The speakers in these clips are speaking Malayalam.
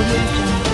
Audio Jungle.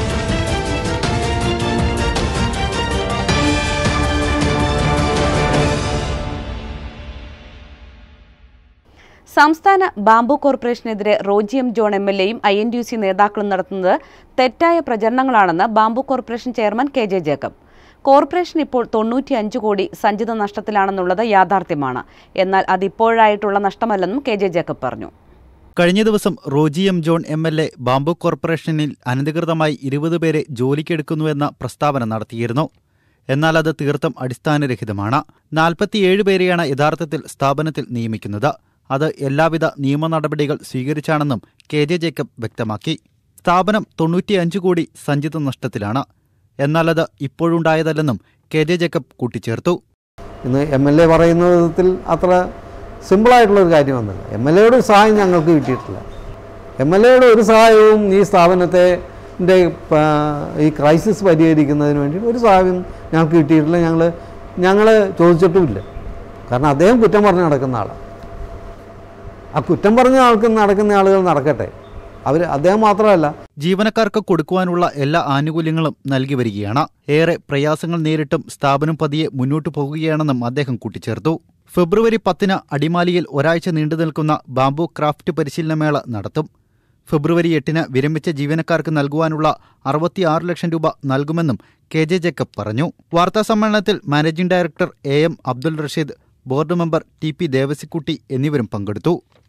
സംസ്ഥാന ബാംബു കോർപ്പറേഷനെതിരെ Roji M John M L എയും ഐ എൻ യു സി നേതാക്കളും നടത്തുന്നത് തെറ്റായ പ്രചരണങ്ങളാണെന്ന് bamboo corporation chairman K J Jacob corporation ഇപ്പോൾ തൊണ്ണൂറ്റിയഞ്ച് കോടി സഞ്ചിത നഷ്ടത്തിലാണെന്നുള്ളത് യാഥാർത്ഥ്യമാണ് എന്നാൽ അതിപ്പോഴായിട്ടുള്ള നഷ്ടമല്ലെന്നും കെ ജെ ജേക്കബ് പറഞ്ഞു കഴിഞ്ഞ ദിവസം Roji M John M L A bamboo കോർപ്പറേഷനിൽ അനധികൃതമായി ഇരുപത് പേരെ ജോലിക്കെടുക്കുന്നുവെന്ന പ്രസ്താവന നടത്തിയിരുന്നു എന്നാൽ അത് തീർത്തും അടിസ്ഥാനരഹിതമാണ് നാൽപ്പത്തിയേഴ് പേരെയാണ് യഥാർത്ഥത്തിൽ സ്ഥാപനത്തിൽ നിയമിക്കുന്നത് അത് എല്ലാവിധ നിയമ നടപടികൾ സ്വീകരിച്ചാണെന്നും കെ ജെ ജേക്കബ് വ്യക്തമാക്കി സ്ഥാപനം തൊണ്ണൂറ്റിയഞ്ച് കോടി സഞ്ചിത നഷ്ടത്തിലാണ് എന്നാൽ അത് ഇപ്പോഴുണ്ടായതല്ലെന്നും കെ ജെ ജേക്കബ് കൂട്ടിച്ചേർത്തു ഇന്ന് എം എൽ എ പറയുന്ന വിധത്തിൽ അത്ര സിമ്പിളായിട്ടുള്ളൊരു കാര്യമൊന്നുമില്ല എം എൽ എയുടെ ഒരു സഹായം ഞങ്ങൾക്ക് കിട്ടിയിട്ടില്ല എം എൽ എയുടെ ഒരു സഹായവും ഈ സ്ഥാപനത്തെ ൻ്റെ, പ- ഈ ക്രൈസിസ് പരിഹരിക്കുന്നതിന് വേണ്ടി ഒരു സഹായവും ഞങ്ങൾക്ക് കിട്ടിയിട്ടില്ല ഞങ്ങൾ ഞങ്ങൾ ചോദിച്ചിട്ടുമില്ല കാരണം അദ്ദേഹം കുറ്റം പറഞ്ഞ് നടക്കുന്ന ആളാണ് ആ കുറ്റം പറഞ്ഞ് ആൾക്ക് നടക്കുന്ന ആളുകൾ നടക്കട്ടെ അവർ അദ്ദേഹം മാത്രമല്ല ജീവനക്കാർക്ക് കൊടുക്കുവാനുള്ള എല്ലാ ആനുകൂല്യങ്ങളും നൽകി വരികയാണ് ഏറെ പ്രയാസങ്ങൾ നേരിട്ടും സ്ഥാപനം പതിയെ മുന്നോട്ടു പോകുകയാണെന്നും അദ്ദേഹം കൂട്ടിച്ചേർത്തു ഫെബ്രുവരി പത്തിന് അടിമാലിയിൽ ഒരാഴ്ച നീണ്ടു നിൽക്കുന്ന ബാംബു ക്രാഫ്റ്റ് പരിശീലനമേള നടത്തും ഫെബ്രുവരി എട്ടിന് വിരമിച്ച ജീവനക്കാർക്ക് നൽകുവാനുള്ള അറുപത്തിയാറ് ലക്ഷം രൂപ നൽകുമെന്നും കെ ജെ ജേക്കബ് പറഞ്ഞു വാർത്താസമ്മേളനത്തിൽ managing director A M Abdul Rasheed board member T P Devassikutty എന്നിവരും പങ്കെടുത്തു